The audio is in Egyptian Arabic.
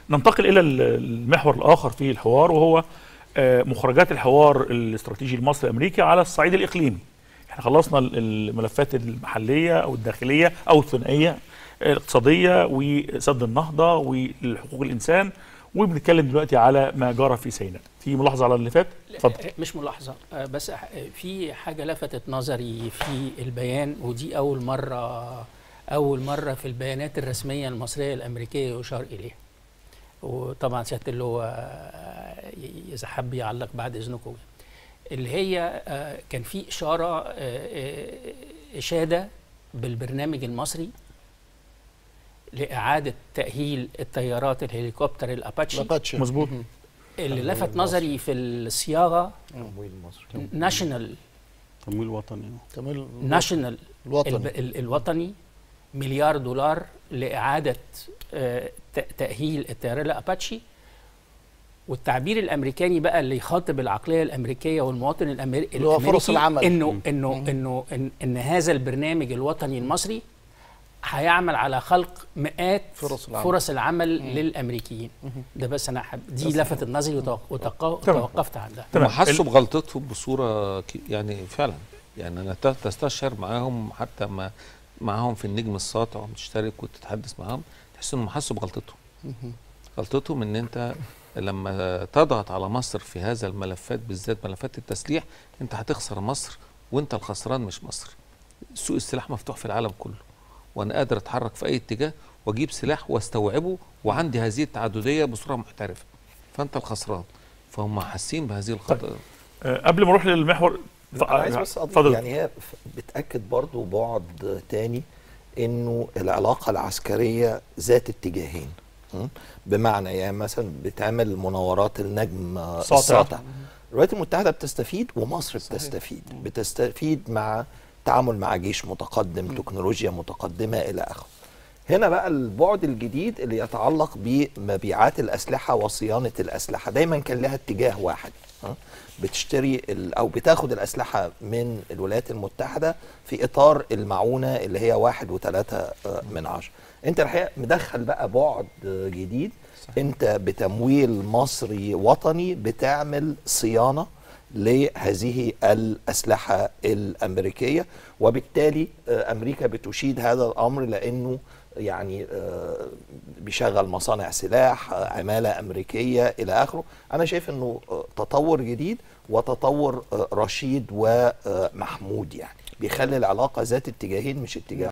ننتقل الى المحور الاخر في الحوار وهو آه، مخرجات الحوار الاستراتيجي المصري الامريكي على الصعيد الاقليمي احنا خلصنا الملفات المحليه او الداخليه او الثنائيه الاقتصاديه وسد النهضه وحقوق الانسان وبنتكلم دلوقتي على ما جرى في سيناء في ملاحظه على اللي فات اتفضل مش ملاحظه آه، بس آه، في حاجه لفتت نظري في البيان ودي اول مره اول مره في البيانات الرسميه المصريه الامريكيه يشار اليها وطبعا سياده اللواء آه، اذا حب يعلق بعد اذنكم اللي هي آه، كان في اشاره آه، آه، اشاده بالبرنامج المصري لاعاده تاهيل الطيارات الهليكوبتر الاباتشي لاباتشي مظبوط اللي لفت نظري في الصياغه تمويل مصر ناشونال تمويل وطني تمام ناشونال الوطني الب- ال- الوطني مليار دولار لإعادة آه، ت- تأهيل الطيارة الأباتشي والتعبير الأمريكاني بقى اللي يخاطب العقلية الأمريكية والمواطن الأمريكي اللي هو فرص العمل. إنه إنه إنه إن, إن هذا البرنامج الوطني المصري هيعمل على خلق مئات فرص العمل. فرص العمل للأمريكيين ده بس أنا حب دي لفتت نظري وتوق- وتوق- تمام. وتوقفت عندها تمام. هم حسوا بغلطتهم بصوره ك- يعني فعلا يعني انا ت- تستشعر معاهم حتى ما معاهم في النجم الساطع وتشترك وتتحدث معاهم تحس انهم حسوا بغلطتهم غلطتهم ان انت لما تضغط على مصر في هذا الملفات بالذات ملفات التسليح انت هتخسر مصر وانت الخسران مش مصر سوق السلاح مفتوح في العالم كله وانا قادر اتحرك في اي اتجاه واجيب سلاح واستوعبه وعندي هذه التعدديه بصوره محترفه فانت الخسران فهم حاسين بهذه الخطأ آه، قبل ما اروح للمحور ف- انا عايز بس اضيف اتفضل يعني هي ف- بتاكد برضو بعد تاني انه العلاقه العسكريه ذات اتجاهين م? بمعنى يعني مثلا بتعمل مناورات النجم آه، ساطع. الساطع الولايات المتحده بتستفيد ومصر بتستفيد بتستفيد مع تعامل مع جيش متقدم تكنولوجيا متقدمه الى اخره هنا بقى البعد الجديد اللي يتعلق بمبيعات الاسلحه وصيانه الاسلحه دايما كان لها اتجاه واحد ها؟ بتشتري ال- او بتاخد الاسلحه من الولايات المتحده في اطار المعونه اللي هي واحد وثلاثة آه، من عشرة انت الحقيقه مدخل بقى بعد آه، جديد انت بتمويل مصري وطني بتعمل صيانه لهذه الاسلحه الامريكيه وبالتالي آه، امريكا بتشيد هذا الامر لانه يعني آه، بيشغل مصانع سلاح آه، عماله امريكيه الى اخره انا شايف انه آه، تطور جديد وتطور آه، رشيد ومحمود يعني بيخلي العلاقه ذات اتجاهين مش اتجاه